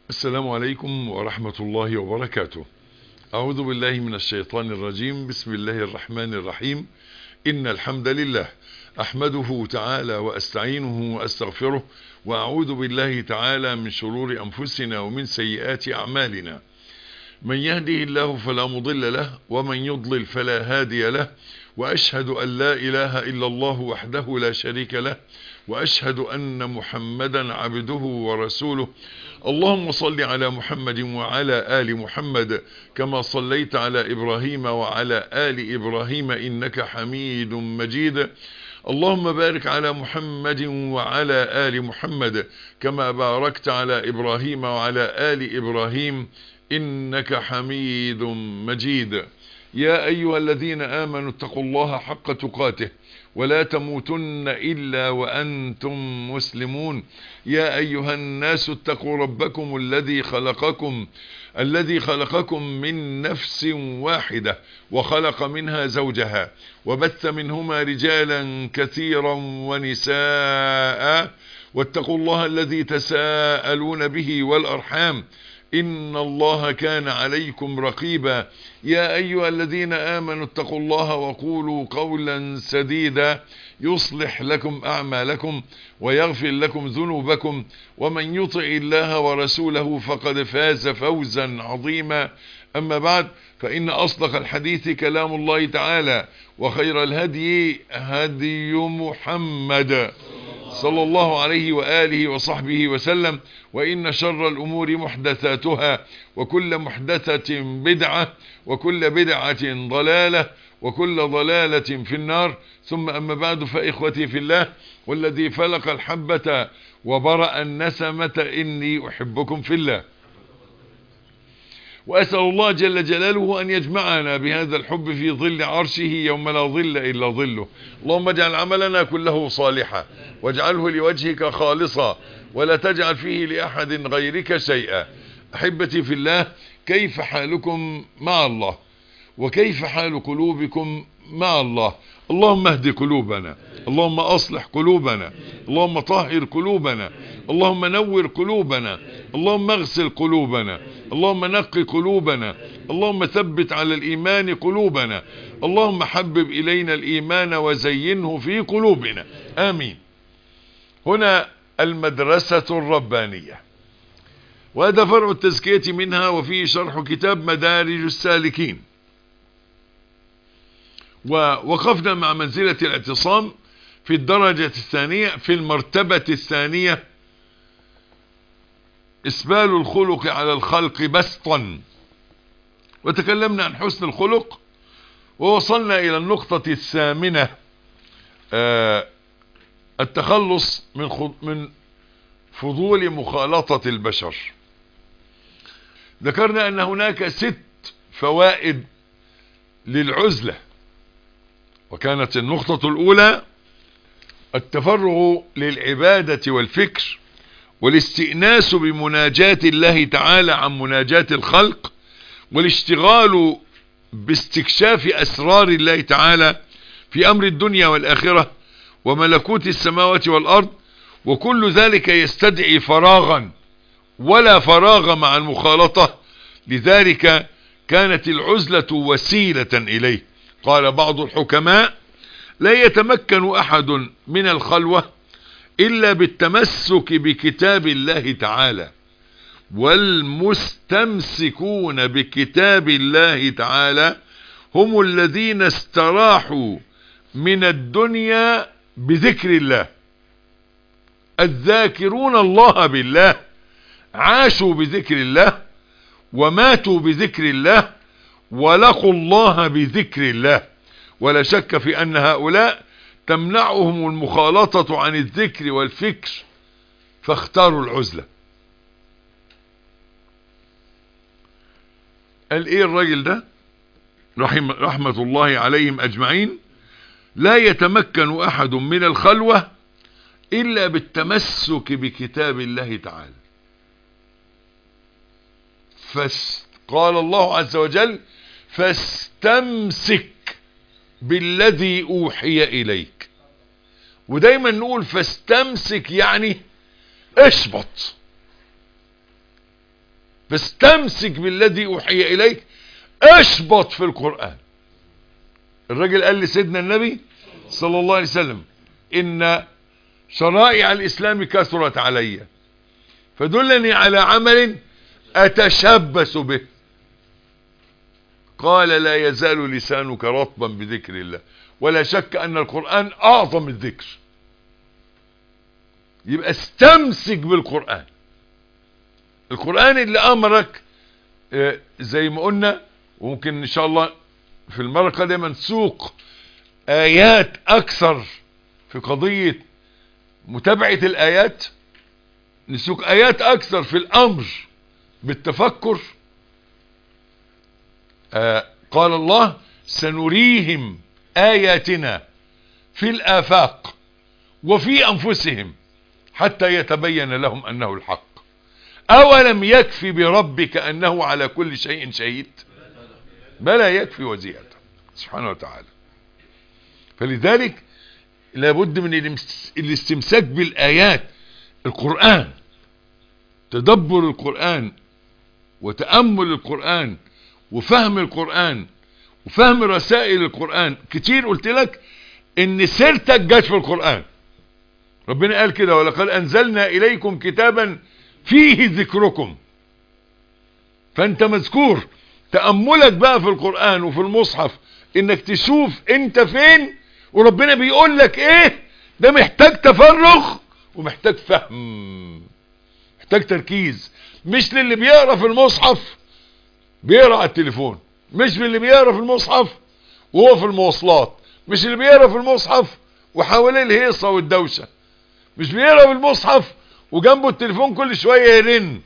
السلام عليكم ورحمة الله وبركاته أعوذ بالله من الشيطان الرجيم بسم الله الرحمن الرحيم إن الحمد لله أحمده تعالى وأستعينه وأستغفره وأعوذ بالله تعالى من شرور أنفسنا ومن سيئات أعمالنا من يهده الله فلا مضل له ومن يضلل فلا هادي له وأشهد أن لا إله إلا الله وحده لا شريك له وأشهد أن محمدا عبده ورسوله اللهم صل على محمد وعلى آل محمد كما صليت على إبراهيم وعلى آل إبراهيم إنك حميد مجيد اللهم بارك على محمد وعلى آل محمد كما باركت على إبراهيم وعلى آل إبراهيم إنك حميد مجيد يا أيها الذين آمنوا اتقوا الله حق تقاته ولا تموتن إلا وأنتم مسلمون يا أيها الناس اتقوا ربكم الذي خلقكم الذي خلقكم من نفس واحدة وخلق منها زوجها وبث منهما رجالا كثيرا ونساء واتقوا الله الذي تساءلون به والأرحام إن الله كان عليكم رقيبا يا أيها الذين آمنوا اتقوا الله وقولوا قولا سديدا يصلح لكم أعمالكم ويغفر لكم ذنوبكم ومن يطع الله ورسوله فقد فاز فوزا عظيما أما بعد فإن أصدق الحديث كلام الله تعالى وخير الهدي هدي محمد صلى الله عليه وآله وصحبه وسلم وإن شر الأمور محدثاتها وكل محدثة بدعة وكل بدعة ضلالة وكل ضلالة في النار ثم أما بعد فإخوتي في الله والذي فلق الحبة وبرأ النسمة إني أحبكم في الله وأسأل الله جل جلاله أن يجمعنا بهذا الحب في ظل عرشه يوم لا ظل إلا ظله اللهم اجعل عملنا كله صالحا واجعله لوجهك خالصا ولا تجعل فيه لأحد غيرك شيئا أحبتي في الله كيف حالكم مع الله وكيف حال قلوبكم مع الله اللهم اهد قلوبنا اللهم أصلح قلوبنا اللهم طهر قلوبنا اللهم نور قلوبنا اللهم اغسل قلوبنا اللهم نقي قلوبنا اللهم ثبت على الإيمان قلوبنا اللهم حبب إلينا الإيمان وزينه في قلوبنا آمين هنا المدرسة الربانية وهذا فرع التزكية منها وفيه شرح كتاب مدارج السالكين ووقفنا مع منزلة الاعتصام في الدرجة الثانية في المرتبة الثانية اسبال الخلق على الخلق بسطا وتكلمنا عن حسن الخلق ووصلنا الى النقطة الثامنة آه التخلص من من فضول مخالطة البشر ذكرنا ان هناك ست فوائد للعزلة وكانت النقطة الاولى التفرغ للعبادة والفكر والاستئناس بمناجاة الله تعالى عن مناجاة الخلق والاشتغال باستكشاف أسرار الله تعالى في أمر الدنيا والآخرة وملكوت السماوات والأرض وكل ذلك يستدعي فراغا ولا فراغ مع المخالطة لذلك كانت العزلة وسيلة إليه قال بعض الحكماء لا يتمكن أحد من الخلوة إلا بالتمسك بكتاب الله تعالى والمستمسكون بكتاب الله تعالى هم الذين استراحوا من الدنيا بذكر الله الذاكرون الله بالله عاشوا بذكر الله وماتوا بذكر الله ولقوا الله بذكر الله ولا شك في أن هؤلاء تمنعهم المخالطة عن الذكر والفكر فاختاروا العزلة قال ايه الراجل ده رحم رحمة الله عليهم اجمعين لا يتمكن احد من الخلوة الا بالتمسك بكتاب الله تعالى فقال الله عز وجل فاستمسك بالذي اوحي اليك ودايما نقول فاستمسك يعني اشبط فاستمسك بالذي اوحي اليك اشبط في القرآن الراجل قال لسيدنا النبي صلى الله عليه وسلم ان شرائع الاسلام كثرت علي فدلني على عمل اتشبث به قال لا يزال لسانك رطبا بذكر الله ولا شك ان القرآن اعظم الذكر يبقى استمسك بالقرآن القرآن اللي امرك آه، زي ما قلنا وممكن ان شاء الله في المرة القادمة نسوق ايات اكثر في قضية متابعة الايات نسوق ايات اكثر في الامر بالتفكر آه قال الله سنريهم اياتنا في الافاق وفي انفسهم حتى يتبين لهم انه الحق اولم يكفي بربك انه على كل شيء شهيد بلى يكفي وزيادة سبحانه وتعالى فلذلك لابد من الامس- الاستمساك بالايات القرآن تدبر القرآن وتأمل القرآن وفهم القرآن وفهم رسائل القرآن كتير قلت لك ان سيرتك جت في القرآن ربنا قال كده ولقد انزلنا اليكم كتابا فيه ذكركم فانت مذكور تأملك بقى في القرآن وفي المصحف انك تشوف انت فين وربنا بيقول لك ايه ده محتاج تفرغ ومحتاج فهم محتاج تركيز مش للي بيقرا في المصحف بيقرا على التليفون مش للي بيقرا في المصحف وهو في المواصلات مش اللي بيقرا في المصحف وحواليه الهيصه والدوشه مش بيقرا في المصحف وجنبه التليفون كل شويه يرن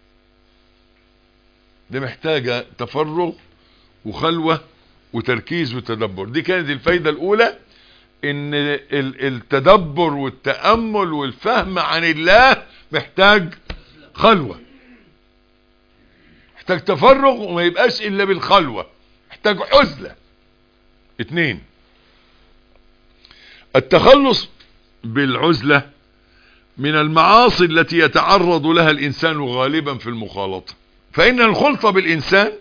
دي محتاجه تفرغ وخلوه وتركيز وتدبر دي كانت الفايده الاولى ان ال- التدبر والتامل والفهم عن الله محتاج خلوه محتاج تفرغ وما يبقاش الا بالخلوه محتاج عزله اتنين التخلص بالعزله من المعاصي التي يتعرض لها الانسان غالبا في المخالطه فان الخلطه بالانسان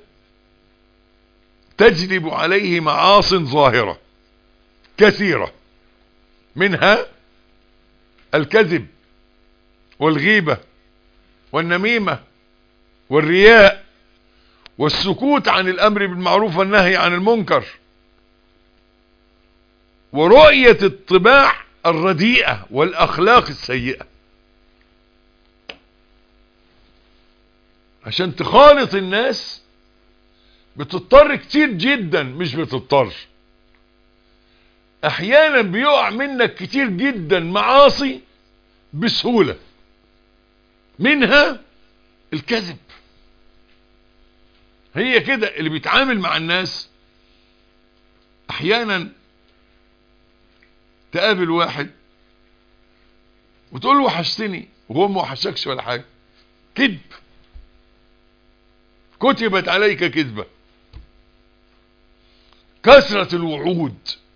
تجلب عليه معاص ظاهره كثيره منها الكذب والغيبه والنميمه والرياء والسكوت عن الامر بالمعروف والنهي عن المنكر ورؤية الطباع الرديئة والاخلاق السيئة عشان تخالط الناس بتضطر كتير جدا مش بتضطر احيانا بيقع منك كتير جدا معاصي بسهولة منها الكذب هي كده اللي بيتعامل مع الناس احيانا تقابل واحد وتقول له وحشتني وهو ما وحشكش ولا حاجه كذب كتبت عليك كذبه كثرة الوعود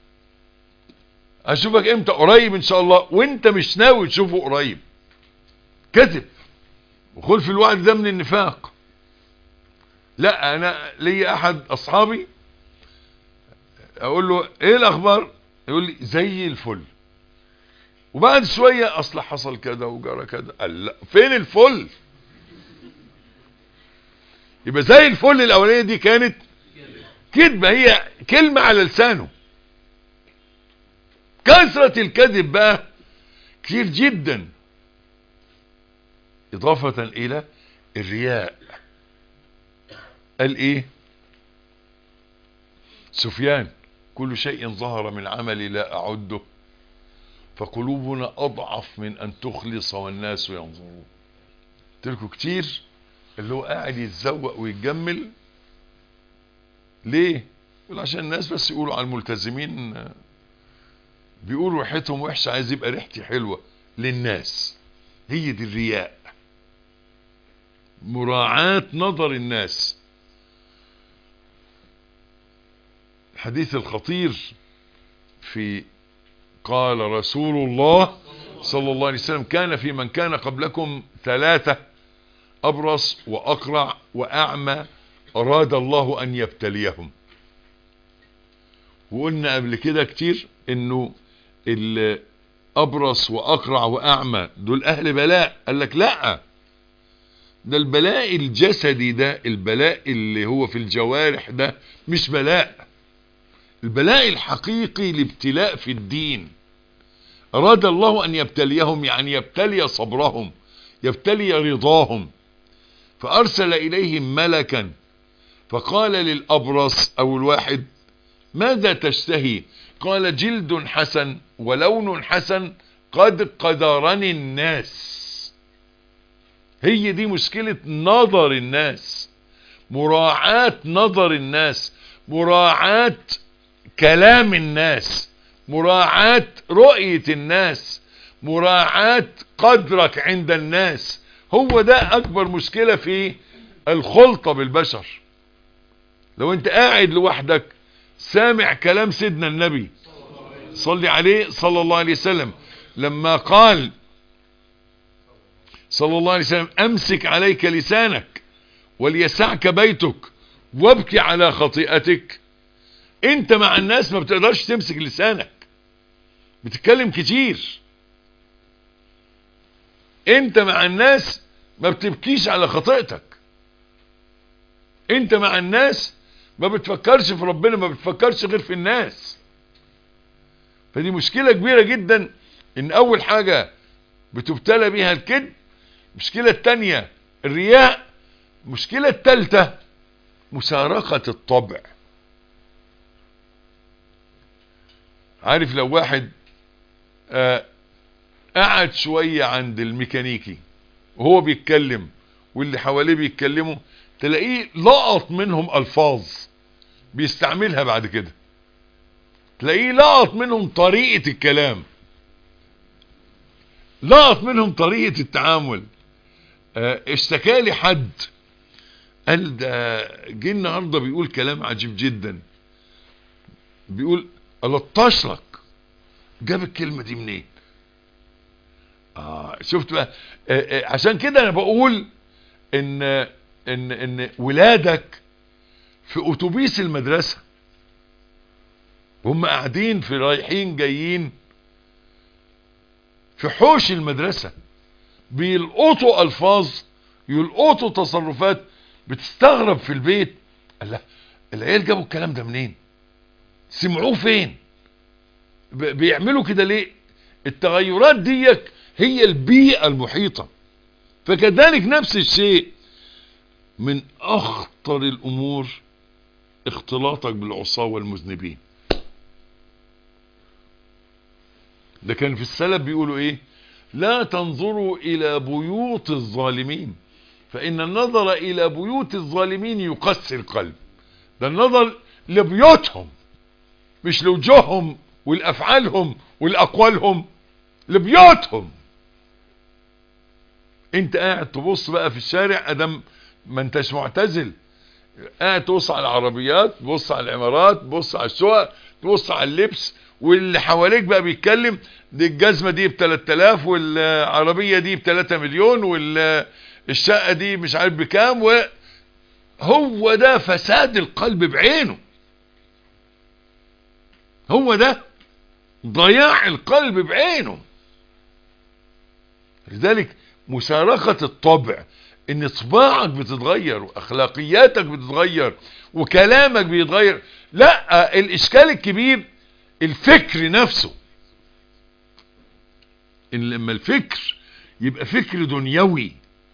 اشوفك امتى قريب ان شاء الله وانت مش ناوي تشوفه قريب كذب وخلف الوعد ده من النفاق لا انا لي احد اصحابي اقول له ايه الاخبار يقول لي زي الفل وبعد شوية اصل حصل كذا وجرى كذا قال لا فين الفل يبقى زي الفل الاولانية دي كانت كذبة هي كلمة على لسانه كثرة الكذب بقى كتير جدا اضافة الى الرياء قال ايه سفيان كل شيء ظهر من عملي لا أعده فقلوبنا أضعف من أن تخلص والناس ينظرون تلكوا كتير اللي هو قاعد يتزوق ويتجمل ليه يقول عشان الناس بس يقولوا على الملتزمين بيقولوا ريحتهم وحشة عايز يبقى ريحتي حلوة للناس هي دي الرياء مراعاة نظر الناس الحديث الخطير في قال رسول الله صلى الله عليه وسلم كان في من كان قبلكم ثلاثة أبرص وأقرع وأعمى أراد الله أن يبتليهم وقلنا قبل كده كتير انه الأبرص وأقرع وأعمى دول أهل بلاء قال لك لا ده البلاء الجسدي ده البلاء اللي هو في الجوارح ده مش بلاء البلاء الحقيقي الابتلاء في الدين أراد الله أن يبتليهم يعني يبتلي صبرهم يبتلي رضاهم فأرسل إليهم ملكا فقال للأبرص أو الواحد ماذا تشتهي قال جلد حسن ولون حسن قد قدرني الناس هي دي مشكلة نظر الناس مراعاة نظر الناس مراعاة كلام الناس مراعاة رؤية الناس مراعاة قدرك عند الناس هو ده اكبر مشكلة في الخلطة بالبشر لو انت قاعد لوحدك سامع كلام سيدنا النبي صلي عليه صلى الله عليه وسلم لما قال صلى الله عليه وسلم امسك عليك لسانك وليسعك بيتك وابكي على خطيئتك انت مع الناس ما بتقدرش تمسك لسانك بتتكلم كتير انت مع الناس ما بتبكيش على خطيئتك انت مع الناس ما بتفكرش في ربنا ما بتفكرش غير في الناس فدي مشكلة كبيرة جدا ان اول حاجة بتبتلى بيها الكذب المشكلة التانية الرياء المشكلة التالتة مسارقة الطبع عارف لو واحد آه قعد شوية عند الميكانيكي وهو بيتكلم واللي حواليه بيتكلموا تلاقيه لقط منهم الفاظ بيستعملها بعد كده تلاقيه لقط منهم طريقة الكلام لقط منهم طريقة التعامل اه اشتكى لي حد قال ده جه النهارده بيقول كلام عجيب جدا بيقول الطش لك جاب الكلمة دي منين آه شفت بقى آه آه عشان كده انا بقول ان ان ان ولادك في اتوبيس المدرسة هم قاعدين في رايحين جايين في حوش المدرسة بيلقطوا الفاظ يلقطوا تصرفات بتستغرب في البيت الله العيال جابوا الكلام ده منين سمعوه فين بيعملوا كده ليه التغيرات ديك هي البيئة المحيطة فكذلك نفس الشيء من اخطر الامور اختلاطك بالعصاة والمذنبين ده كان في السلف بيقولوا ايه لا تنظروا الى بيوت الظالمين فان النظر الى بيوت الظالمين يقسي القلب ده النظر لبيوتهم مش لوجوههم والافعالهم والاقوالهم لبيوتهم انت قاعد تبص بقى في الشارع ادم ما انتش معتزل قاعد تبص على العربيات تبص على العمارات تبص على الشقق تبص على اللبس واللي حواليك بقى بيتكلم دي الجزمه دي ب 3000 والعربيه دي ب 3 مليون والشقه دي مش عارف بكام وهو ده فساد القلب بعينه هو ده ضياع القلب بعينه لذلك مسارقة الطبع ان طباعك بتتغير واخلاقياتك بتتغير وكلامك بيتغير لا الاشكال الكبير الفكر نفسه ان لما الفكر يبقى فكر دنيوي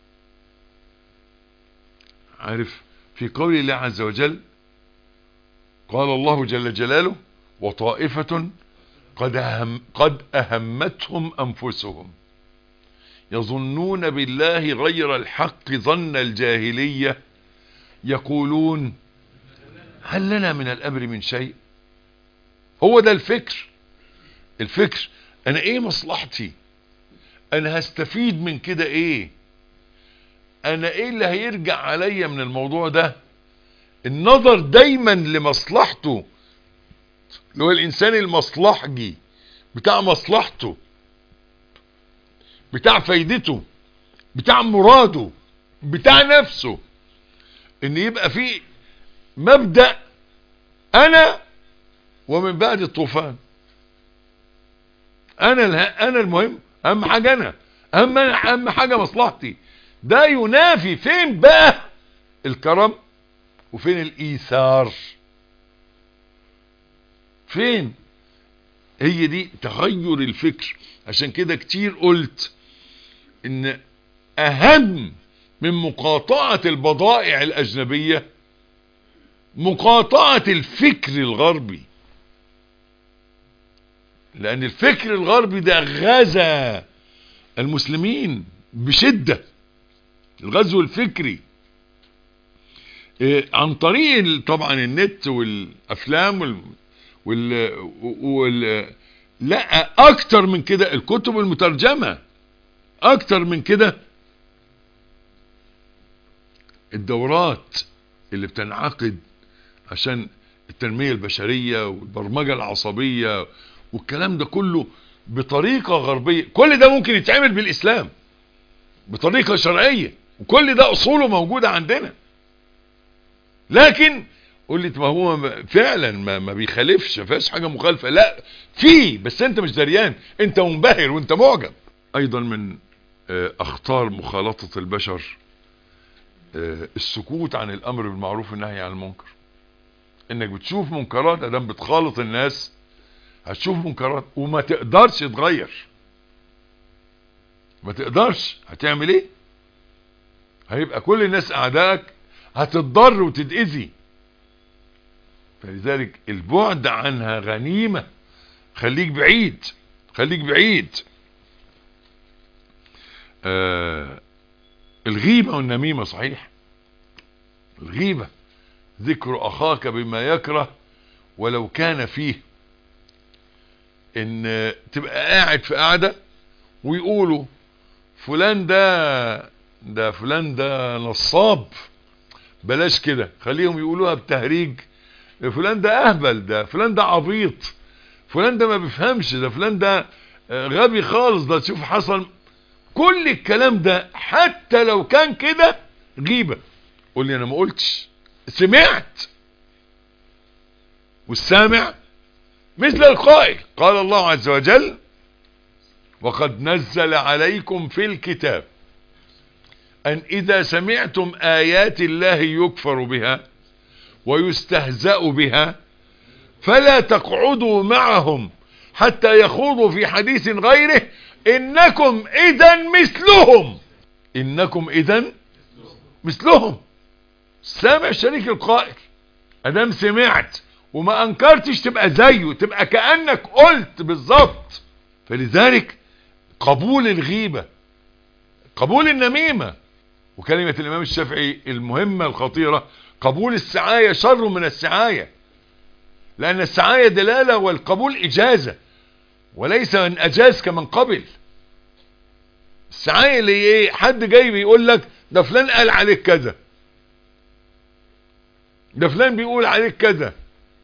عارف في قول الله عز وجل قال الله جل جلاله وطائفة قد, أهم قد أهمتهم أنفسهم يظنون بالله غير الحق ظن الجاهلية يقولون هل لنا من الأمر من شيء هو ده الفكر الفكر أنا إيه مصلحتي أنا هستفيد من كده إيه أنا إيه اللي هيرجع عليا من الموضوع ده النظر دايما لمصلحته اللي هو الإنسان المصلحجي بتاع مصلحته بتاع فايدته بتاع مراده بتاع نفسه ان يبقى في مبدأ انا ومن بعد الطوفان انا اله... انا المهم اهم حاجة انا اهم اهم حاجة مصلحتي ده ينافي فين بقى الكرم وفين الايثار فين هي دي تغير الفكر عشان كده كتير قلت ان اهم من مقاطعة البضائع الاجنبية مقاطعة الفكر الغربي لان الفكر الغربي ده غزا المسلمين بشدة الغزو الفكري إيه عن طريق طبعا النت والافلام وال وال, وال... لا اكتر من كده الكتب المترجمة اكتر من كده الدورات اللي بتنعقد عشان التنمية البشرية والبرمجة العصبية والكلام ده كله بطريقة غربية كل ده ممكن يتعمل بالاسلام بطريقة شرعية وكل ده اصوله موجودة عندنا لكن قلت ما هو فعلا ما, ما بيخالفش ما فيهاش حاجة مخالفة لا في بس انت مش دريان انت منبهر وانت معجب ايضا من اخطار مخالطة البشر السكوت عن الامر بالمعروف والنهي عن المنكر انك بتشوف منكرات ادام بتخالط الناس هتشوف منكرات وما تقدرش تغير ما تقدرش هتعمل ايه هيبقى كل الناس اعدائك هتضر وتتأذي فلذلك البعد عنها غنيمة خليك بعيد خليك بعيد آه الغيبة والنميمة صحيح الغيبة ذكر اخاك بما يكره ولو كان فيه ان تبقى قاعد في قاعدة ويقولوا فلان ده ده فلان ده نصاب بلاش كده خليهم يقولوها بتهريج فلان ده اهبل ده فلان ده عبيط فلان ده ما بيفهمش ده فلان ده غبي خالص ده تشوف حصل كل الكلام ده حتى لو كان كده غيبة قول لي انا ما قلتش سمعت والسامع مثل القائل قال الله عز وجل وقد نزل عليكم في الكتاب ان اذا سمعتم ايات الله يكفر بها ويستهزأ بها فلا تقعدوا معهم حتى يخوضوا في حديث غيره انكم اذا مثلهم انكم اذا مثلهم سامع شريك القائل ادام سمعت وما انكرتش تبقى زيه تبقى كأنك قلت بالظبط فلذلك قبول الغيبة قبول النميمة وكلمة الامام الشافعي المهمة الخطيرة قبول السعاية شر من السعاية لان السعاية دلالة والقبول اجازة وليس من اجاز كمن قبل السعاية اللي ايه حد جاي بيقول لك ده فلان قال عليك كذا ده فلان بيقول عليك كذا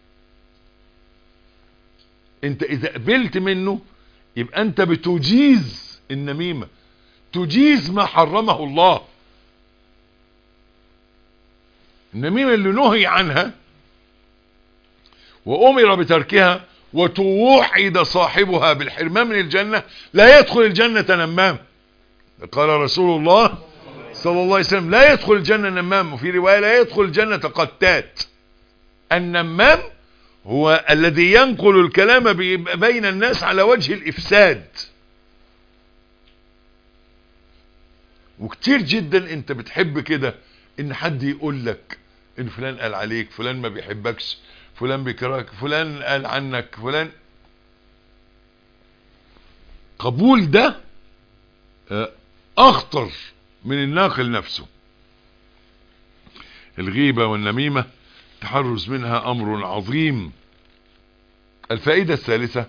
انت اذا قبلت منه يبقى انت بتجيز النميمة تجيز ما حرمه الله النميمة اللي نهي عنها وامر بتركها وتوحد صاحبها بالحرمان من الجنة لا يدخل الجنة نمام قال رسول الله صلى الله عليه وسلم لا يدخل الجنة نمام وفي رواية لا يدخل الجنة قتات النمام هو الذي ينقل الكلام بين الناس على وجه الافساد وكتير جدا انت بتحب كده ان حد يقول لك ان فلان قال عليك فلان ما بيحبكش فلان بيكرهك فلان قال عنك فلان قبول ده اخطر من الناقل نفسه الغيبة والنميمة التحرز منها امر عظيم الفائدة الثالثة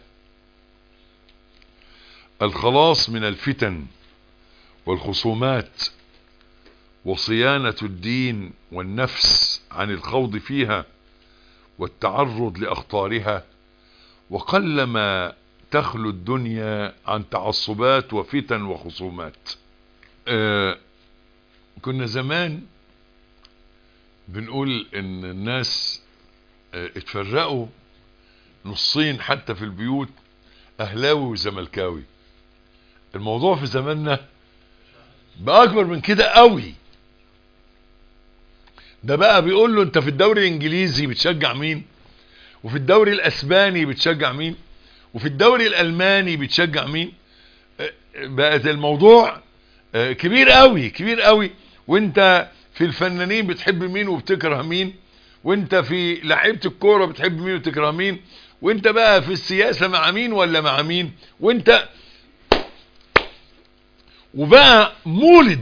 الخلاص من الفتن والخصومات وصيانة الدين والنفس عن الخوض فيها والتعرض لأخطارها وقلما تخلو الدنيا عن تعصبات وفتن وخصومات أه كنا زمان بنقول ان الناس اه، اتفرقوا نصين حتى في البيوت اهلاوي وزملكاوي الموضوع في زماننا بقى اكبر من كده قوي ده بقى بيقول له انت في الدوري الانجليزي بتشجع مين وفي الدوري الاسباني بتشجع مين وفي الدوري الالماني بتشجع مين اه، بقت الموضوع اه، كبير قوي كبير قوي وانت في الفنانين بتحب مين وبتكره مين وانت في لعيبه الكوره بتحب مين وتكره مين وانت بقى في السياسه مع مين ولا مع مين وانت وبقى مولد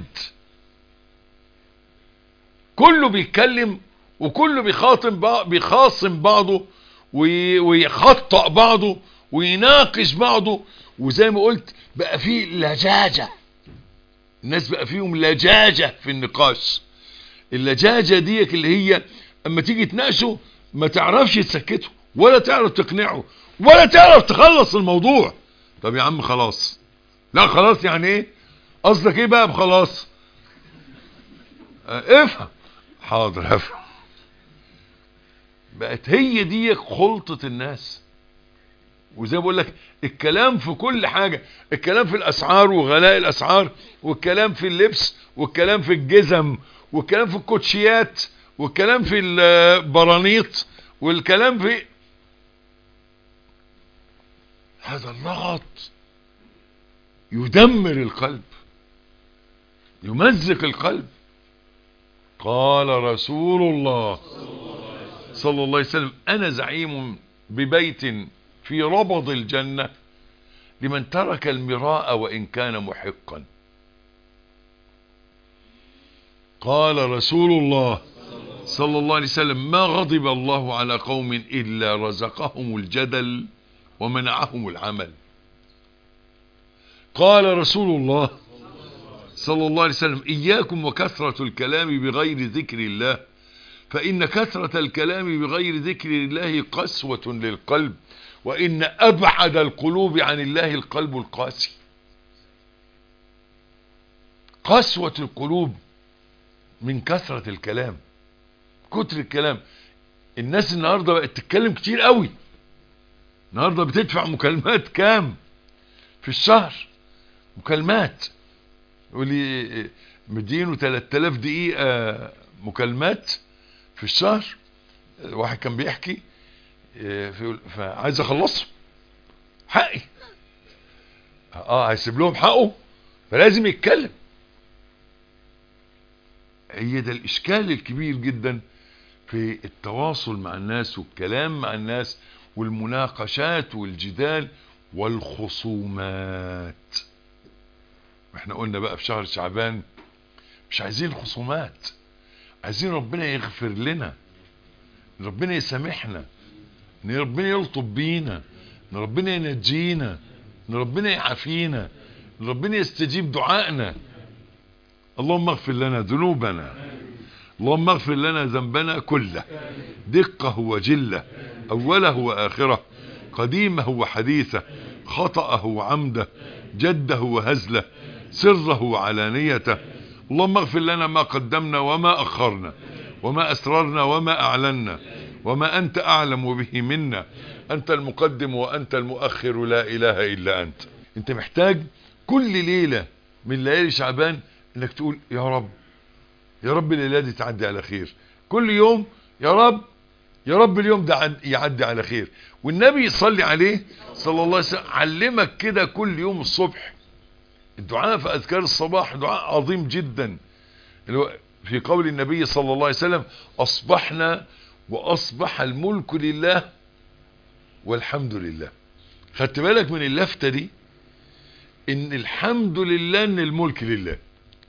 كله بيتكلم وكله بيخاطب بعض بيخاصم بعضه وي- ويخطأ بعضه ويناقش بعضه وزي ما قلت بقى فيه لجاجة الناس بقى فيهم لجاجة في النقاش اللجاجة ديك اللي هي اما تيجي تناقشه ما تعرفش تسكته ولا تعرف تقنعه ولا تعرف تخلص الموضوع طب يا عم خلاص لا خلاص يعني ايه قصدك ايه بقى بخلاص اه افهم حاضر افهم بقت هي دي خلطة الناس وزي ما بقول لك الكلام في كل حاجة الكلام في الاسعار وغلاء الاسعار والكلام في اللبس والكلام في الجزم والكلام في الكوتشيات والكلام في البرانيط والكلام في هذا اللغط يدمر القلب يمزق القلب قال رسول الله صلى الله عليه وسلم انا زعيم ببيت في ربض الجنة لمن ترك المراء وان كان محقا قال رسول الله صلى الله عليه وسلم ما غضب الله على قوم الا رزقهم الجدل ومنعهم العمل قال رسول الله صلى الله عليه وسلم إياكم وكثرة الكلام بغير ذكر الله فإن كثرة الكلام بغير ذكر الله قسوة للقلب وإن أبعد القلوب عن الله القلب القاسي قسوة القلوب من كثرة الكلام كتر الكلام الناس النهاردة بقت تتكلم كتير قوي النهاردة بتدفع مكالمات كام في الشهر مكالمات يقول لي مدينه 3000 دقيقة مكالمات في الشهر واحد كان بيحكي فيقول فعايز اخلصه حقي اه هيسيب لهم حقه فلازم يتكلم هي ده الاشكال الكبير جدا في التواصل مع الناس والكلام مع الناس والمناقشات والجدال والخصومات احنا قلنا بقى في شهر شعبان مش عايزين خصومات عايزين ربنا يغفر لنا ربنا يسامحنا ان ربنا يلطف بينا ان ربنا ينجينا ان ربنا يعافينا ان ربنا يستجيب دعائنا اللهم اغفر لنا ذنوبنا اللهم اغفر لنا ذنبنا كله دقه وجله اوله واخره قديمه وحديثه خطأه وعمده جده وهزله سره وعلانيته اللهم اغفر لنا ما قدمنا وما أخرنا وما أسررنا وما أعلنا وما أنت أعلم به منا أنت المقدم وأنت المؤخر لا إله إلا أنت أنت محتاج كل ليلة من ليالي شعبان أنك تقول يا رب يا رب الليلة دي تعدي على خير كل يوم يا رب يا رب اليوم ده يعدي على خير والنبي يصلي عليه صلى الله عليه وسلم علمك كده كل يوم الصبح الدعاء في أذكار الصباح دعاء عظيم جدا في قول النبي صلى الله عليه وسلم أصبحنا وأصبح الملك لله والحمد لله خدت بالك من اللفتة دي ان الحمد لله ان الملك لله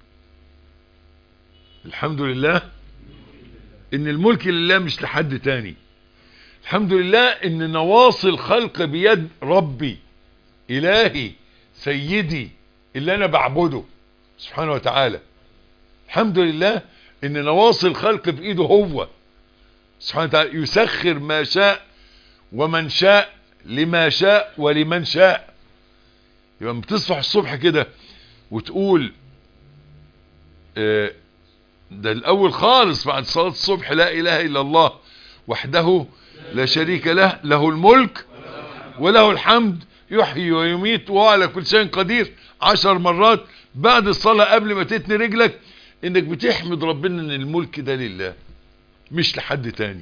الحمد لله ان الملك لله مش لحد تاني الحمد لله ان نواصي الخلق بيد ربي الهي سيدي اللي انا بعبده سبحانه وتعالى الحمد لله ان نواصي الخلق بايده هو سبحانه وتعالى يسخر ما شاء ومن شاء لما شاء ولمن شاء يبقى بتصبح الصبح كده وتقول اه ده الاول خالص بعد صلاة الصبح لا اله الا الله وحده لا شريك له له الملك وله الحمد يحيي ويميت وهو على كل شيء قدير عشر مرات بعد الصلاة قبل ما تتني رجلك انك بتحمد ربنا ان الملك ده لله مش لحد تاني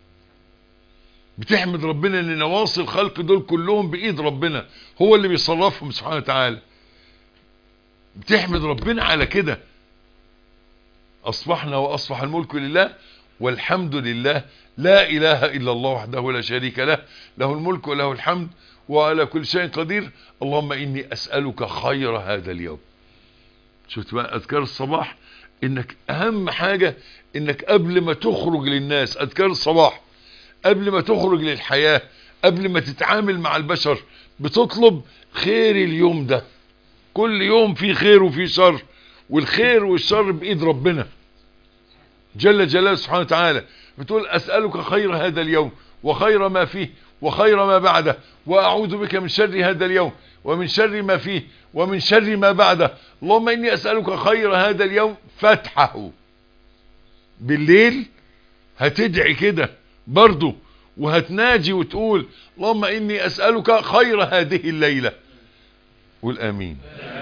بتحمد ربنا ان نواصي الخلق دول كلهم بايد ربنا هو اللي بيصرفهم سبحانه وتعالى بتحمد ربنا على كده اصبحنا واصبح الملك لله والحمد لله لا اله الا الله وحده لا شريك له له الملك وله الحمد وعلى كل شيء قدير اللهم اني اسالك خير هذا اليوم شفت بقى اذكار الصباح انك اهم حاجة انك قبل ما تخرج للناس اذكار الصباح قبل ما تخرج للحياة قبل ما تتعامل مع البشر بتطلب خير اليوم ده كل يوم في خير وفي شر والخير والشر بايد ربنا جل جلاله سبحانه وتعالى بتقول اسألك خير هذا اليوم وخير ما فيه وخير ما بعده واعوذ بك من شر هذا اليوم ومن شر ما فيه ومن شر ما بعده اللهم اني اسألك خير هذا اليوم فتحه بالليل هتدعي كده برضو وهتناجي وتقول اللهم اني اسألك خير هذه الليلة قول امين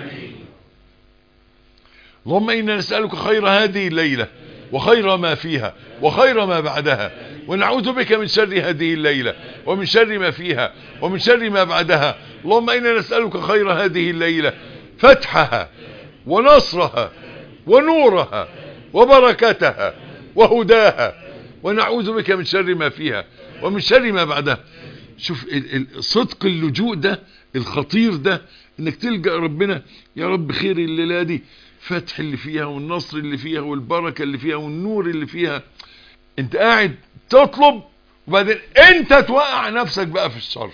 اللهم انا نسألك خير هذه الليلة وخير ما فيها وخير ما بعدها ونعوذ بك من شر هذه الليلة ومن شر ما فيها ومن شر ما بعدها اللهم إنا نسألك خير هذه الليلة فتحها ونصرها ونورها وبركتها وهداها ونعوذ بك من شر ما فيها ومن شر ما بعدها شوف صدق اللجوء ده الخطير ده انك تلجأ ربنا يا رب خير الليلة دي فتح اللي فيها والنصر اللي فيها والبركة اللي فيها والنور اللي فيها انت قاعد تطلب وبعدين انت توقع نفسك بقى في الشر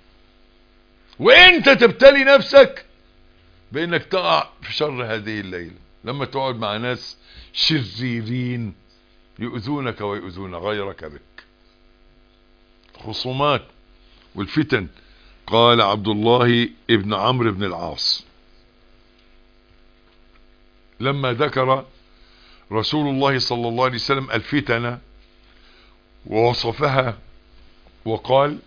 وانت تبتلي نفسك بانك تقع في شر هذه الليلة لما تقعد مع ناس شريرين يؤذونك ويؤذون غيرك بك الخصومات والفتن قال عبد الله ابن عمرو بن العاص لما ذكر رسول الله صلى الله عليه وسلم الفتن ووصفها وقال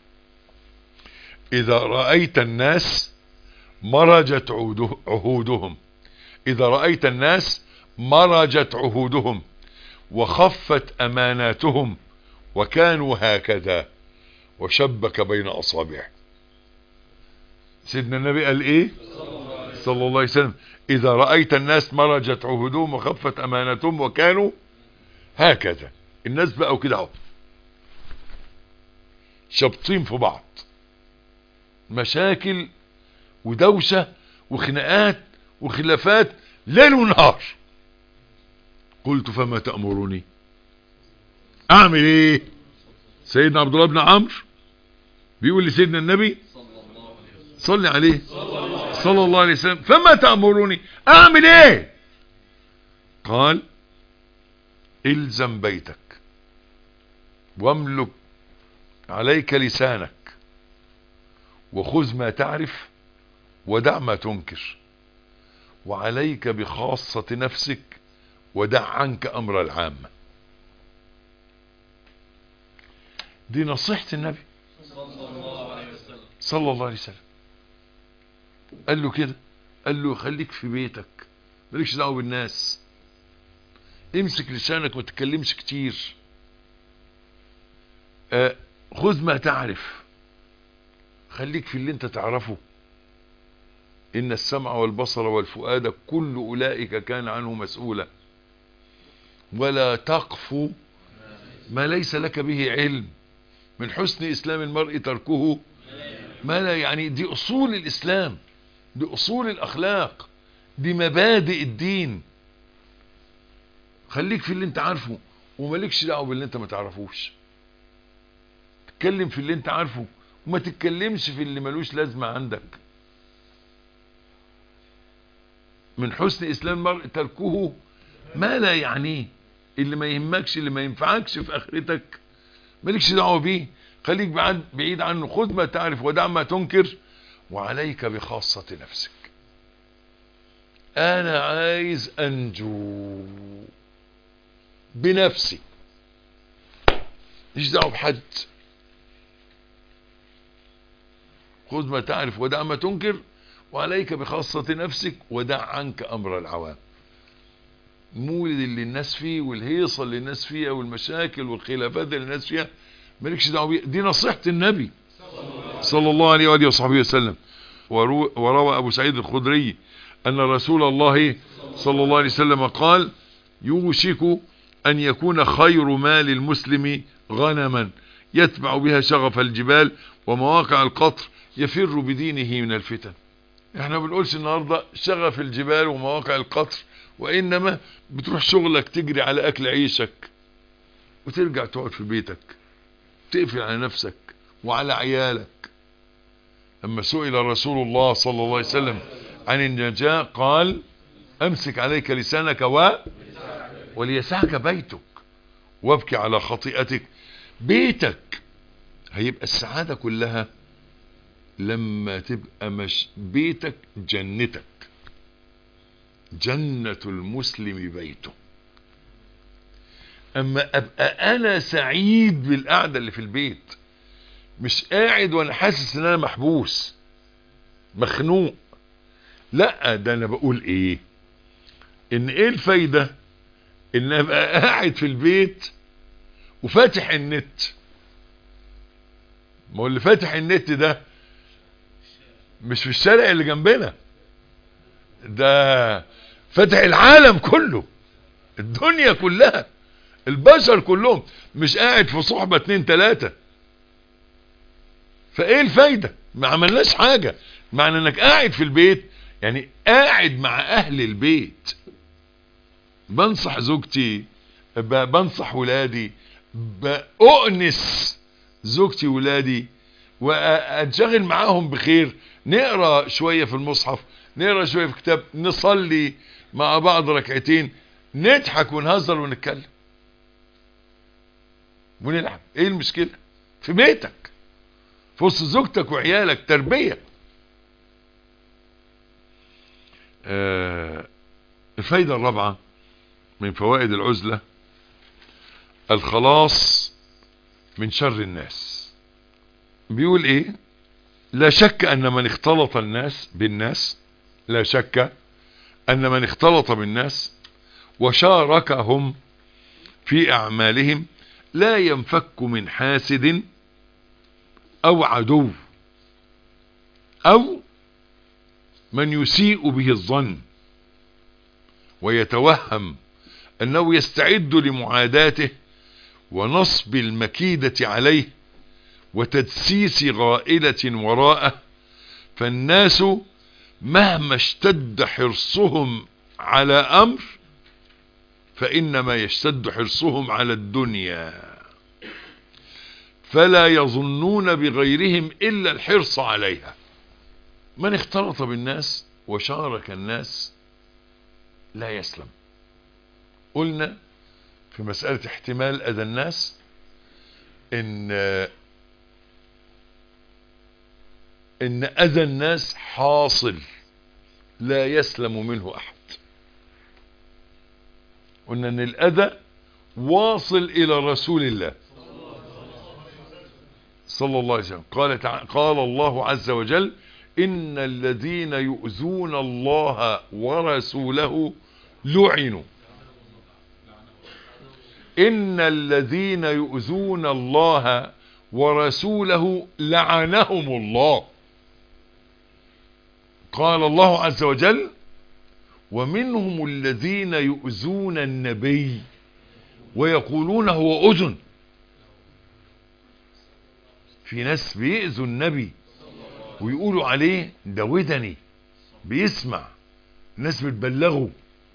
إذا رأيت الناس مرجت عهودهم إذا رأيت الناس مرجت عهودهم وخفت أماناتهم وكانوا هكذا وشبك بين أصابعه سيدنا النبي قال إيه صلى الله عليه وسلم إذا رأيت الناس مرجت عهودهم وخفت أماناتهم وكانوا هكذا الناس بقوا كده اهو شابطين في بعض مشاكل ودوشة وخناقات وخلافات ليل ونهار قلت فما تأمرني اعمل ايه سيدنا عبد الله بن عمرو بيقول لسيدنا النبي صلي عليه صلى الله عليه وسلم فما تأمرني اعمل ايه قال الزم بيتك واملك عليك لسانك وخذ ما تعرف ودع ما تنكر وعليك بخاصة نفسك ودع عنك امر العامة دي نصيحة النبي صلى الله عليه وسلم قال له كده قال له خليك في بيتك مالكش دعوه بالناس امسك لسانك ما تتكلمش كتير آه خذ ما تعرف خليك في اللي انت تعرفه ان السمع والبصر والفؤاد كل اولئك كان عنه مسؤولا ولا تقف ما ليس لك به علم من حسن اسلام المرء تركه ما لا يعني دي اصول الاسلام دي اصول الاخلاق دي مبادئ الدين خليك في اللي انت عارفه ومالكش دعوه باللي انت ما تعرفوش تتكلم في اللي انت عارفه وما تتكلمش في اللي ملوش لازمه عندك من حسن اسلام المرء تركه ما لا يعنيه اللي ما يهمكش اللي ما ينفعكش في اخرتك مالكش دعوه بيه خليك بعيد بعيد عنه خذ ما تعرف ودع ما تنكر وعليك بخاصة نفسك انا عايز انجو بنفسي مش دعوه بحد خذ ما تعرف ودع ما تنكر وعليك بخاصة نفسك ودع عنك أمر العوام مولد اللي الناس فيه والهيصة اللي الناس فيها والمشاكل والخلافات اللي الناس فيها مالكش دعوه بيها دي نصيحة النبي صلى الله عليه وآله وصحبه وسلم وروى أبو سعيد الخدري أن رسول الله صلى الله عليه وسلم قال يوشك أن يكون خير مال المسلم غنما يتبع بها شغف الجبال ومواقع القطر يفر بدينه من الفتن احنا بنقولش النهاردة شغف الجبال ومواقع القطر وإنما بتروح شغلك تجري على أكل عيشك وترجع تقعد في بيتك تقفل على نفسك وعلى عيالك لما سئل رسول الله صلى الله عليه وسلم عن النجاة قال امسك عليك لسانك و وليسعك بيتك وابكي على خطيئتك بيتك هيبقى السعادة كلها لما تبقى مش بيتك جنتك جنة المسلم بيته اما ابقى انا سعيد بالقعدة اللي في البيت مش قاعد وانا حاسس ان انا محبوس مخنوق لا ده انا بقول ايه ان ايه الفايدة ان ابقى قاعد في البيت وفاتح النت ما هو اللي فاتح النت ده مش في الشارع اللي جنبنا ده فاتح العالم كله الدنيا كلها البشر كلهم مش قاعد في صحبة اتنين تلاتة فايه الفايدة ما عملناش حاجة معنى انك قاعد في البيت يعني قاعد مع اهل البيت بنصح زوجتي بنصح ولادي بأؤنس زوجتي ولادي وانشغل معاهم بخير نقرا شوية في المصحف نقرا شوية في كتاب نصلي مع بعض ركعتين نضحك ونهزر ونتكلم ونلعب ايه المشكلة في بيتك في وسط زوجتك وعيالك تربية آه الفايدة الرابعة من فوائد العزلة الخلاص من شر الناس بيقول ايه لا شك ان من اختلط الناس بالناس لا شك ان من اختلط بالناس وشاركهم في اعمالهم لا ينفك من حاسد او عدو او من يسيء به الظن ويتوهم انه يستعد لمعاداته ونصب المكيدة عليه وتدسيس غائلة وراءه فالناس مهما اشتد حرصهم على امر فانما يشتد حرصهم على الدنيا فلا يظنون بغيرهم الا الحرص عليها من اختلط بالناس وشارك الناس لا يسلم قلنا في مسألة احتمال اذى الناس ان ان اذى الناس حاصل لا يسلم منه احد قلنا ان الاذى واصل الى رسول الله صلى الله عليه وسلم قال, قال الله عز وجل ان الذين يؤذون الله ورسوله لعنوا ان الذين يؤذون الله ورسوله لعنهم الله قال الله عز وجل ومنهم الذين يؤذون النبي ويقولون هو اذن في ناس بيأذوا النبي ويقولوا عليه ده ودني بيسمع ناس بتبلغه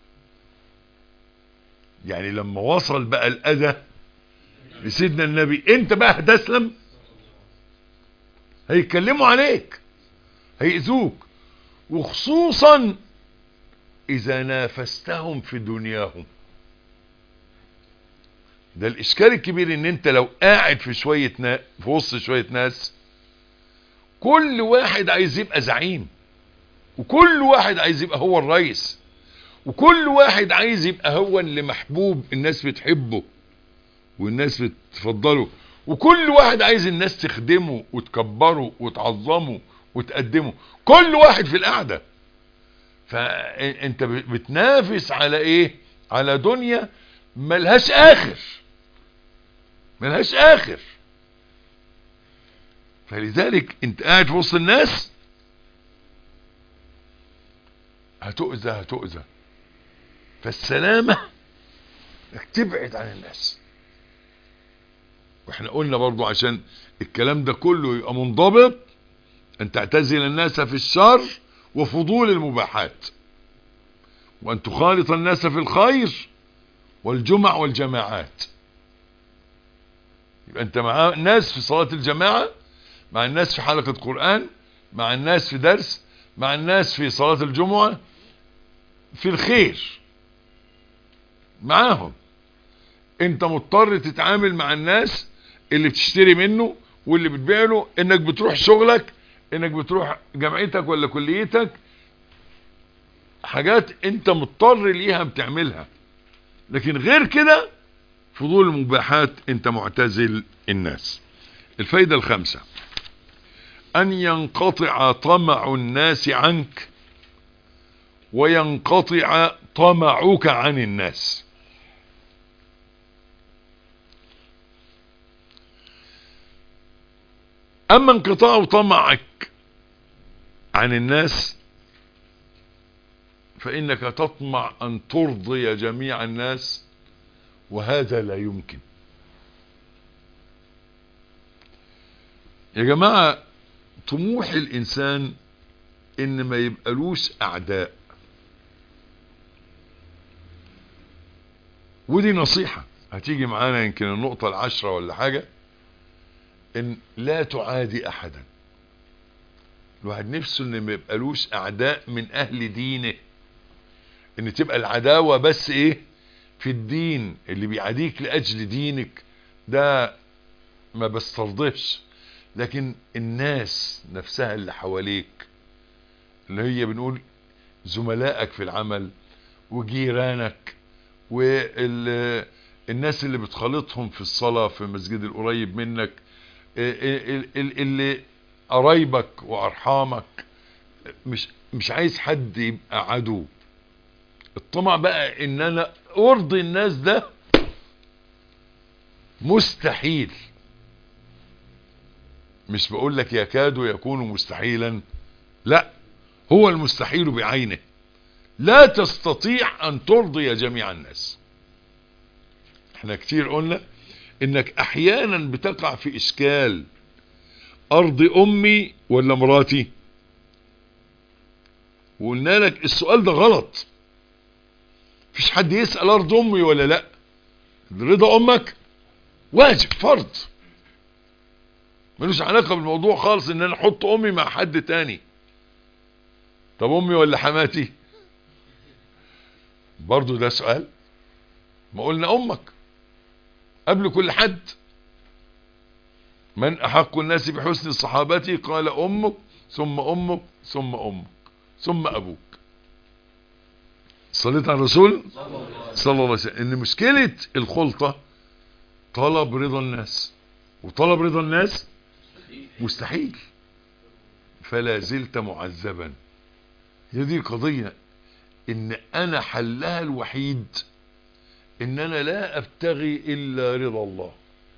يعني لما وصل بقى الاذى لسيدنا النبي انت بقى هتسلم هيتكلموا عليك هيأذوك وخصوصا اذا نافستهم في دنياهم ده الاشكال الكبير ان انت لو قاعد في شوية نا... في وسط شوية ناس كل واحد عايز يبقى زعيم وكل واحد عايز يبقى هو الرئيس وكل واحد عايز يبقى هو اللي محبوب الناس بتحبه والناس بتفضله وكل واحد عايز الناس تخدمه وتكبره وتعظمه وتقدمه كل واحد في القعدة فانت بتنافس على ايه على دنيا ملهاش اخر ملهاش اخر فلذلك انت قاعد في وسط الناس هتؤذى هتؤذى فالسلامة انك تبعد عن الناس واحنا قلنا برضو عشان الكلام ده كله يبقى منضبط ان تعتزل الناس في الشر وفضول المباحات وان تخالط الناس في الخير والجمع والجماعات يبقى انت مع الناس في صلاة الجماعة مع الناس في حلقة قرآن مع الناس في درس مع الناس في صلاة الجمعة في الخير معاهم انت مضطر تتعامل مع الناس اللي بتشتري منه واللي بتبيع له انك بتروح شغلك انك بتروح جامعتك ولا كليتك حاجات انت مضطر ليها بتعملها لكن غير كده فضول المباحات انت معتزل الناس الفايدة الخامسة ان ينقطع طمع الناس عنك وينقطع طمعك عن الناس اما انقطاع طمعك عن الناس فانك تطمع ان ترضي جميع الناس وهذا لا يمكن يا جماعة طموح الانسان ان ما يبقالوش اعداء ودي نصيحة هتيجي معانا يمكن النقطة العشرة ولا حاجة ان لا تعادي احدا الواحد نفسه ان ما يبقالوش اعداء من اهل دينه ان تبقى العداوة بس ايه في الدين اللي بيعاديك لاجل دينك ده ما بسترضفش لكن الناس نفسها اللي حواليك اللي هي بنقول زملائك في العمل وجيرانك والناس اللي بتخالطهم في الصلاة في المسجد القريب منك اللي قرايبك وارحامك مش مش عايز حد يبقى عدو الطمع بقى ان انا ارضي الناس ده مستحيل مش بقول لك يكاد يكون مستحيلا لا هو المستحيل بعينه لا تستطيع ان ترضي جميع الناس احنا كتير قلنا انك احيانا بتقع في اشكال ارض امي ولا مراتي وقلنا لك السؤال ده غلط مفيش حد يسأل ارض امي ولا لا رضا امك واجب فرض ملوش علاقة بالموضوع خالص ان انا احط امي مع حد تاني طب امي ولا حماتي برضو ده سؤال ما قلنا امك قبل كل حد من احق الناس بحسن صحابتي قال امك ثم امك ثم امك ثم ابوك صليت على الرسول صلى الله عليه وسلم ان مشكلة الخلطة طلب رضا الناس وطلب رضا الناس مستحيل فلا زلت معذبا هي دي قضية ان انا حلها الوحيد ان انا لا ابتغي الا رضا الله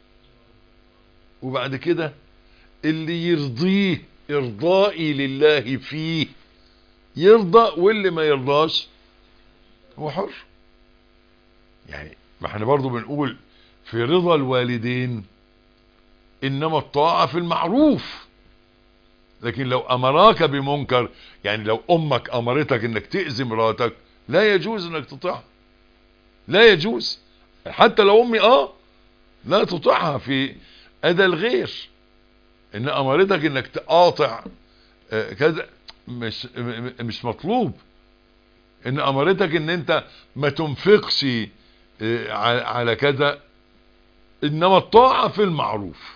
وبعد كده اللي يرضيه ارضائي لله فيه يرضى واللي ما يرضاش هو حر يعني ما احنا برضو بنقول في رضا الوالدين انما الطاعة في المعروف لكن لو امراك بمنكر يعني لو امك امرتك انك تأذي مراتك لا يجوز انك تطيعها لا يجوز حتى لو امي اه لا تطيعها في اذى الغير ان امرتك انك تقاطع آه كذا مش مش مطلوب ان امرتك ان انت ما تنفقش آه على كذا انما الطاعة في المعروف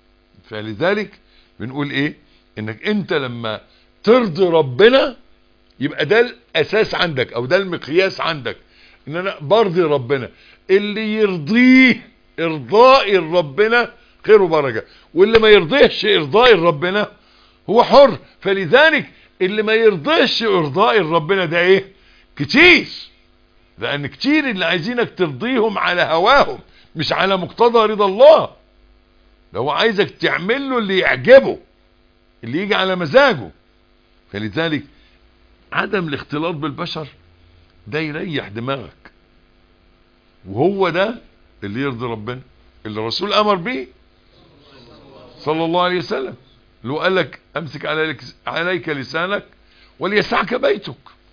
فلذلك بنقول ايه انك انت لما ترضي ربنا يبقى ده الاساس عندك او ده المقياس عندك ان انا برضي ربنا اللي يرضيه ارضاء ربنا خير وبركه واللي ما يرضيهش ارضاء ربنا هو حر فلذلك اللي ما يرضيش ارضاء ربنا ده ايه كتير لان كتير اللي عايزينك ترضيهم على هواهم مش على مقتضى رضا الله لو عايزك تعمل له اللي يعجبه اللي يجي على مزاجه فلذلك عدم الاختلاط بالبشر ده يريح دماغك وهو ده اللي يرضي ربنا اللي الرسول امر بيه صلى الله عليه وسلم لو قال لك امسك عليك, عليك لسانك وليسعك بيتك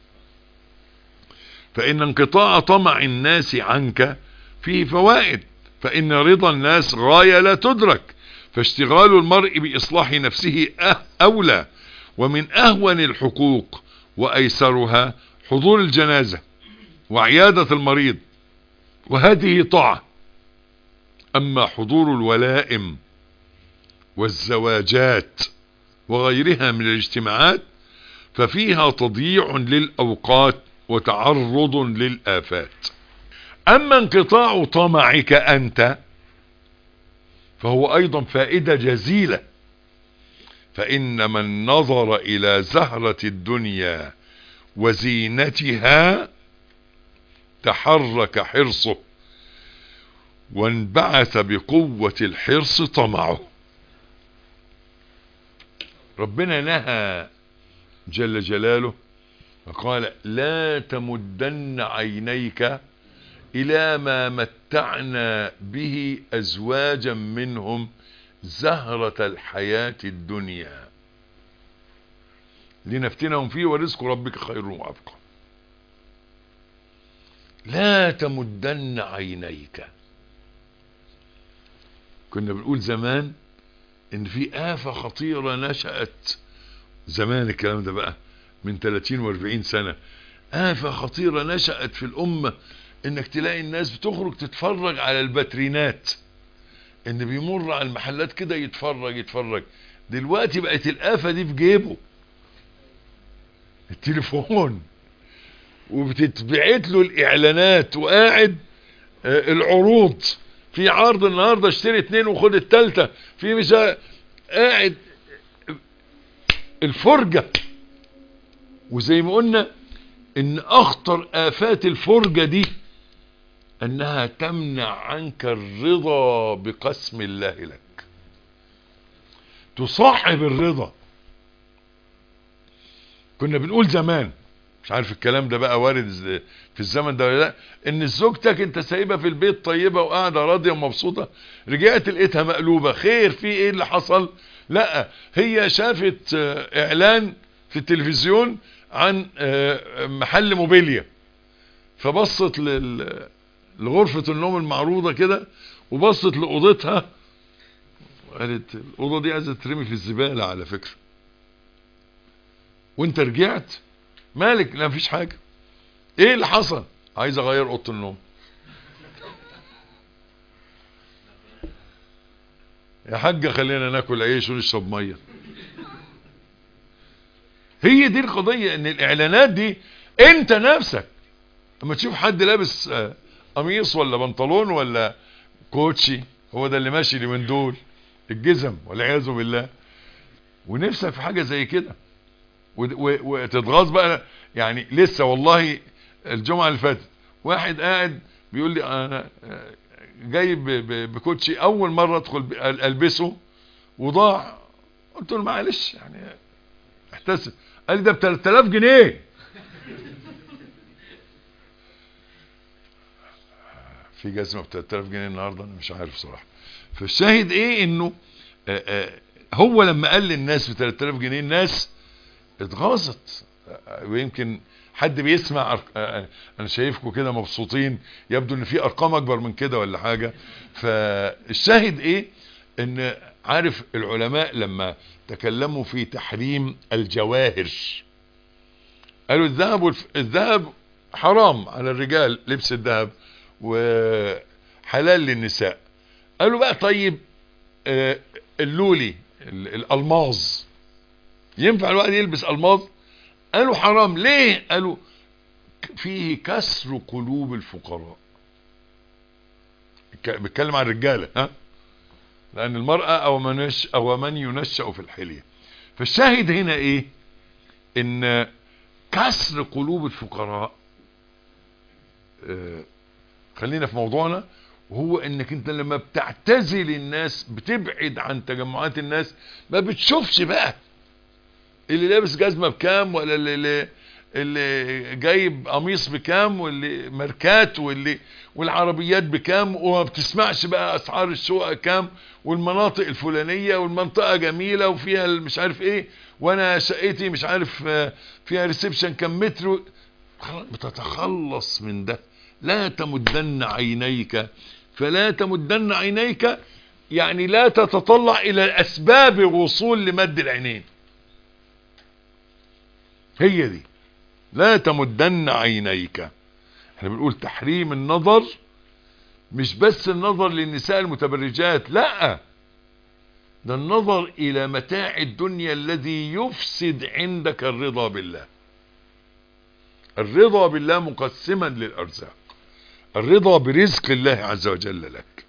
فان انقطاع طمع الناس عنك فيه فوائد فان رضا الناس غاية لا تدرك فاشتغال المرء باصلاح نفسه اولى ومن اهون الحقوق وايسرها حضور الجنازة وعيادة المريض وهذه طاعة اما حضور الولائم والزواجات وغيرها من الاجتماعات ففيها تضييع للأوقات وتعرض للآفات أما انقطاع طمعك أنت فهو أيضا فائدة جزيلة فإن من نظر إلى زهرة الدنيا وزينتها تحرك حرصه وانبعث بقوة الحرص طمعه ربنا نهى جل جلاله فقال لا تمدن عينيك إلى ما متعنا به أزواجا منهم زهرة الحياة الدنيا لنفتنهم فيه ورزق ربك خير وأبقى لا تمدن عينيك كنا بنقول زمان ان في آفة خطيرة نشأت زمان الكلام ده بقى من 30 و40 سنة آفة خطيرة نشأت في الأمة انك تلاقي الناس بتخرج تتفرج على الباترينات ان بيمر على المحلات كده يتفرج يتفرج دلوقتي بقت الآفة دي في جيبه التليفون وبتتبعت له الاعلانات وقاعد آه العروض في عرض النهارده اشتري اتنين وخد التالتة في مش قاعد الفرجة وزي ما قلنا ان اخطر افات الفرجة دي انها تمنع عنك الرضا بقسم الله لك تصاحب الرضا كنا بنقول زمان مش عارف الكلام ده بقى وارد في الزمن ده ولا لا ان زوجتك انت سايبها في البيت طيبه وقاعده راضيه ومبسوطه رجعت لقيتها مقلوبه خير في ايه اللي حصل لا هي شافت اعلان في التلفزيون عن محل موبيليا فبصت لغرفه النوم المعروضه كده وبصت لاوضتها قالت الاوضه دي عايزه ترمي في الزباله على فكره وانت رجعت مالك لا مفيش حاجة ايه اللي حصل عايز اغير اوضه النوم يا حاجة خلينا ناكل عيش ونشرب مية هي دي القضية ان الاعلانات دي انت نفسك لما تشوف حد لابس قميص ولا بنطلون ولا كوتشي هو ده اللي ماشي اليومين دول الجزم والعياذ بالله ونفسك في حاجة زي كده وتتغاظ بقى يعني لسه والله الجمعة اللي فاتت واحد قاعد بيقول لي انا جاي بكوتشي اول مرة ادخل البسه وضاع قلت له معلش يعني احتسب قال لي ده ب 3000 جنيه في جزمة ب 3000 جنيه النهاردة انا مش عارف صراحة فالشاهد ايه انه آآ آآ هو لما قال للناس ب 3000 جنيه الناس اتغاظت ويمكن حد بيسمع انا شايفكم كده مبسوطين يبدو ان في ارقام اكبر من كده ولا حاجة فالشاهد ايه ان عارف العلماء لما تكلموا في تحريم الجواهر قالوا الذهب والف... الذهب حرام على الرجال لبس الذهب وحلال للنساء قالوا بقى طيب اللولي الالماظ ينفع الواحد يلبس الماظ قالوا حرام ليه قالوا فيه كسر قلوب الفقراء بيتكلم عن الرجاله ها لان المراه او من او من ينشا في الحليه فالشاهد هنا ايه ان كسر قلوب الفقراء آه خلينا في موضوعنا وهو انك انت لما بتعتزل الناس بتبعد عن تجمعات الناس ما بتشوفش بقى اللي لابس جزمه بكام ولا اللي اللي جايب قميص بكام واللي ماركات واللي والعربيات بكام وما بتسمعش بقى اسعار الشقق كام والمناطق الفلانيه والمنطقه جميله وفيها مش عارف ايه وانا شقتي مش عارف فيها ريسبشن كام متر بتتخلص من ده لا تمدن عينيك فلا تمدن عينيك يعني لا تتطلع الى اسباب الوصول لمد العينين هي دي لا تمدن عينيك احنا بنقول تحريم النظر مش بس النظر للنساء المتبرجات لا ده النظر الى متاع الدنيا الذي يفسد عندك الرضا بالله الرضا بالله مقسما للارزاق الرضا برزق الله عز وجل لك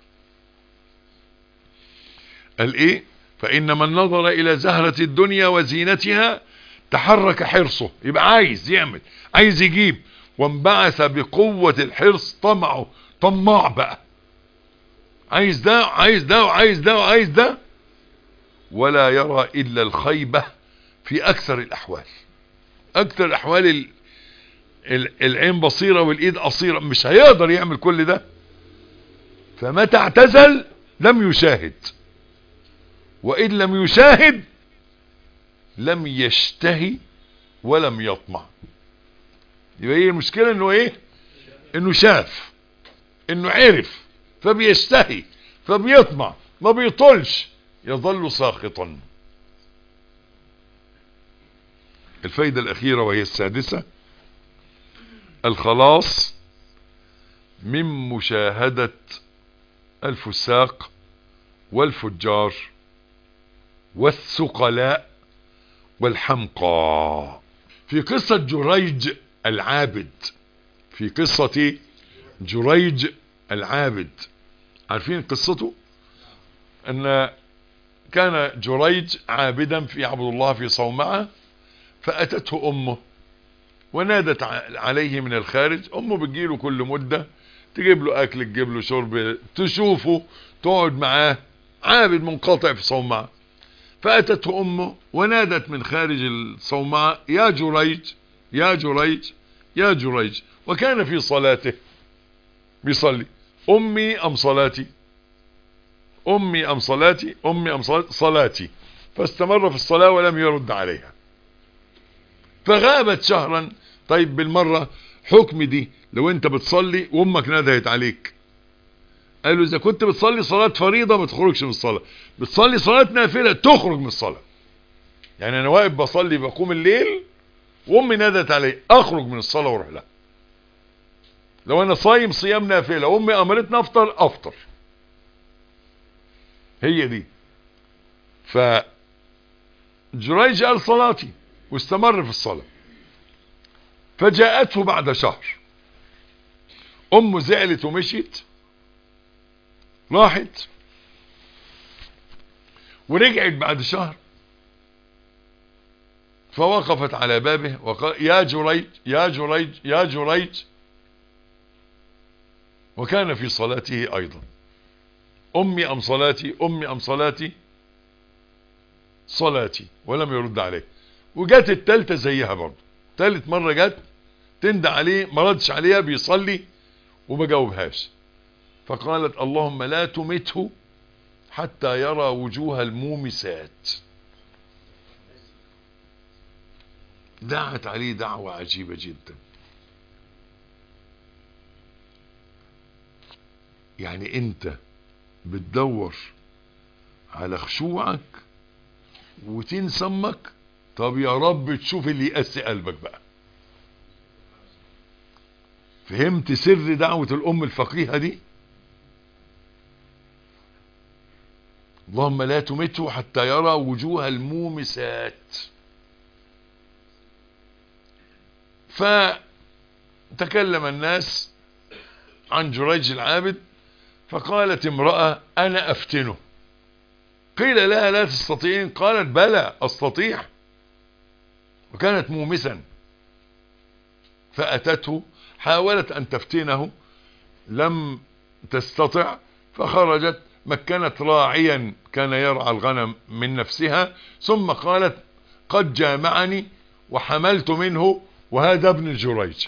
قال ايه فان من نظر الى زهرة الدنيا وزينتها تحرك حرصه يبقى عايز يعمل عايز يجيب وانبعث بقوة الحرص طمعه طماع بقى عايز ده عايز ده وعايز ده وعايز ده ولا يرى الا الخيبة في اكثر الاحوال اكثر الاحوال ال... ال... العين بصيرة والايد قصيرة مش هيقدر يعمل كل ده فمتى اعتزل لم يشاهد وان لم يشاهد لم يشتهي ولم يطمع يبقى هي المشكلة انه ايه انه شاف انه عرف فبيشتهي فبيطمع ما بيطلش يظل ساخطا الفايدة الاخيرة وهي السادسة الخلاص من مشاهدة الفساق والفجار والثقلاء والحمقى في قصة جريج العابد في قصة جريج العابد عارفين قصته ان كان جريج عابدا في يعبد الله في صومعة فأتته أمه ونادت عليه من الخارج أمه بتجيله كل مدة تجيب له أكل تجيب له شرب تشوفه تقعد معاه عابد منقطع في صومعة فأتته أمه ونادت من خارج الصومعة يا جريج يا جريج يا جريج وكان في صلاته بيصلي أمي أم صلاتي أمي أم صلاتي أمي أم صلاتي فاستمر في الصلاة ولم يرد عليها فغابت شهرا طيب بالمرة حكم دي لو انت بتصلي وامك ندهت عليك قالوا اذا كنت بتصلي صلاة فريضة ما تخرجش من الصلاة بتصلي صلاة نافلة تخرج من الصلاة يعني انا واقف بصلي بقوم الليل وامي نادت علي اخرج من الصلاة واروح لها لو انا صايم صيام نافلة وامي امرتني افطر افطر هي دي ف جريج قال صلاتي واستمر في الصلاة فجاءته بعد شهر امه زعلت ومشيت راحت ورجعت بعد شهر فوقفت على بابه وقال يا جريج يا جريج يا جريج وكان في صلاته ايضا امي ام صلاتي امي ام صلاتي صلاتي ولم يرد عليه وجت التالتة زيها برضه تالت مرة جت تندى عليه ما ردش عليها بيصلي وما جاوبهاش فقالت اللهم لا تمته حتى يرى وجوه المومسات دعت عليه دعوة عجيبة جدا يعني انت بتدور على خشوعك وتنسى امك طب يا رب تشوف اللي يقسي قلبك بقى فهمت سر دعوة الام الفقيهة دي اللهم لا تمته حتى يرى وجوه المومسات فتكلم الناس عن جريج العابد فقالت امرأة أنا أفتنه قيل لها لا تستطيعين قالت بلى أستطيع وكانت مومسا فأتته حاولت أن تفتنه لم تستطع فخرجت مكنت راعيا كان يرعى الغنم من نفسها ثم قالت قد جامعني وحملت منه وهذا ابن جريج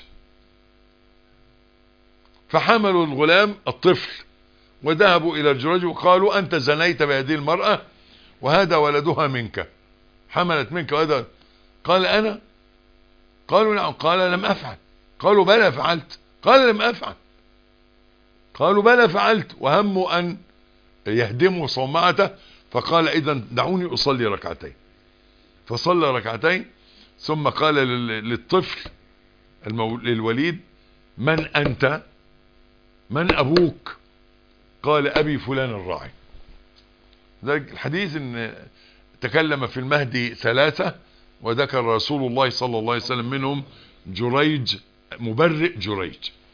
فحملوا الغلام الطفل وذهبوا إلى الجريج وقالوا أنت زنيت بهذه المرأة وهذا ولدها منك حملت منك وهذا قال أنا قالوا نعم قال لم أفعل قالوا بلى فعلت قال لم أفعل قالوا بلى فعلت وهموا أن يهدموا صومعته فقال إذا دعوني أصلي ركعتين فصلى ركعتين ثم قال للطفل المو... للوليد من أنت من أبوك قال أبي فلان الراعي ذلك الحديث ان تكلم في المهدي ثلاثة وذكر رسول الله صلى الله عليه وسلم منهم جريج مبرئ جريج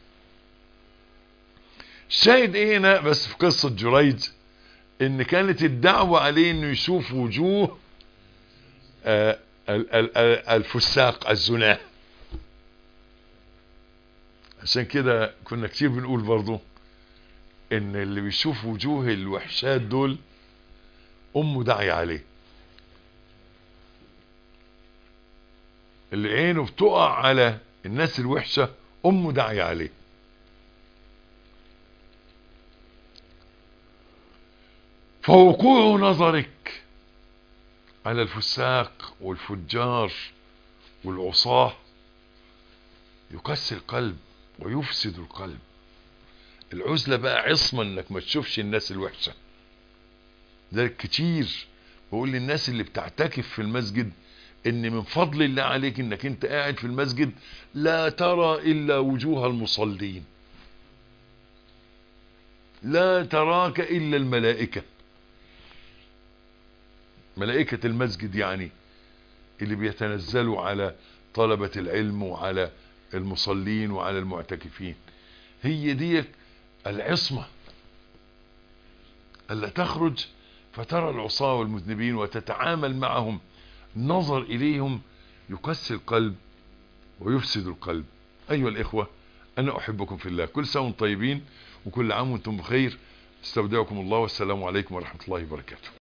الشاهد ايه هنا بس في قصة جريج ان كانت الدعوة عليه انه يشوف وجوه آه الفساق الزناه عشان كده كنا كتير بنقول برضو ان اللي بيشوف وجوه الوحشات دول امه داعية عليه اللي عينه بتقع على الناس الوحشة امه داعية عليه فوقوع نظرك على الفساق والفجار والعصاه يكسر القلب ويفسد القلب العزلة بقى عصمة انك ما تشوفش الناس الوحشة ذلك كتير بقول للناس اللي بتعتكف في المسجد ان من فضل الله عليك انك انت قاعد في المسجد لا ترى الا وجوه المصلين لا تراك الا الملائكة ملائكة المسجد يعني اللي بيتنزلوا على طلبة العلم وعلى المصلين وعلى المعتكفين هي دي العصمة ألا تخرج فترى العصاة والمذنبين وتتعامل معهم نظر إليهم يكسر القلب ويفسد القلب أيها الإخوة أنا أحبكم في الله كل سنة طيبين وكل عام وانتم بخير استودعكم الله والسلام عليكم ورحمة الله وبركاته